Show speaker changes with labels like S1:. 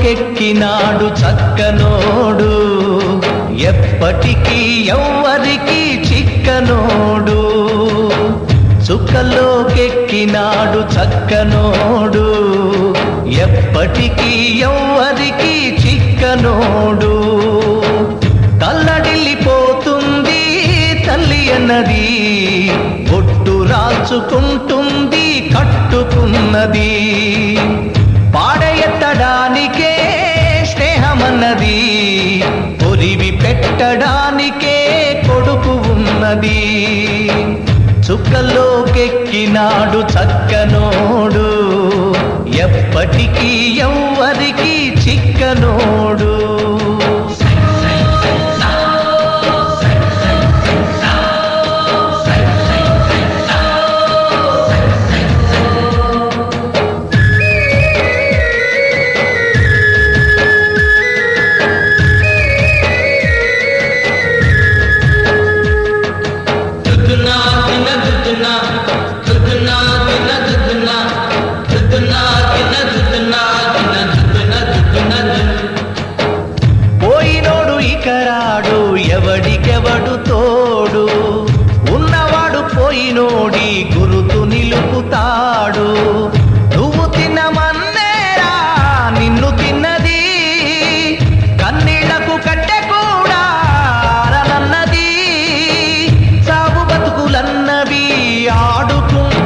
S1: చుక్కలోకెక్కినాడు చక్కనోడు ఎప్పటికీ ఎవ్వరికి చిక్కనోడు చుక్కలోకెక్కినాడు చక్కనోడు ఎప్పటికీ ఎవ్వరికి చిక్కనోడు తల్లడిల్లిపోతుంది తల్లి అన్నది బొట్టు రాల్చుకుంటుంది కట్టుకున్నది పాడెత్తడానికే స్నేహమన్నది పొరివి పెట్టడానికే కొడుకు ఉన్నది చుక్కలోకెక్కినాడు చక్కనోడు ఎప్పటికీ ఎవ్వరికి చిక్కనోడు
S2: దుద్దునా దిన దుద్దునా దుద్దునా దిన దుద్దునా దుద్దునా దిన దుద్దునా దిన దుద్దున దుద్దున
S1: పోయినోడు ఇకరాడు ఎవడికెవడు తోడు ఉన్నవాడు పోయినోడి గురుతు నిలుపుతాడు నువ్వు తినమన్నేరా నిన్ను తిన్నది కన్నీళ్లకు కట్టె కూడా ఆరనన్నది సాగు బతుకులన్నవి ఆడుకుంటున్నవి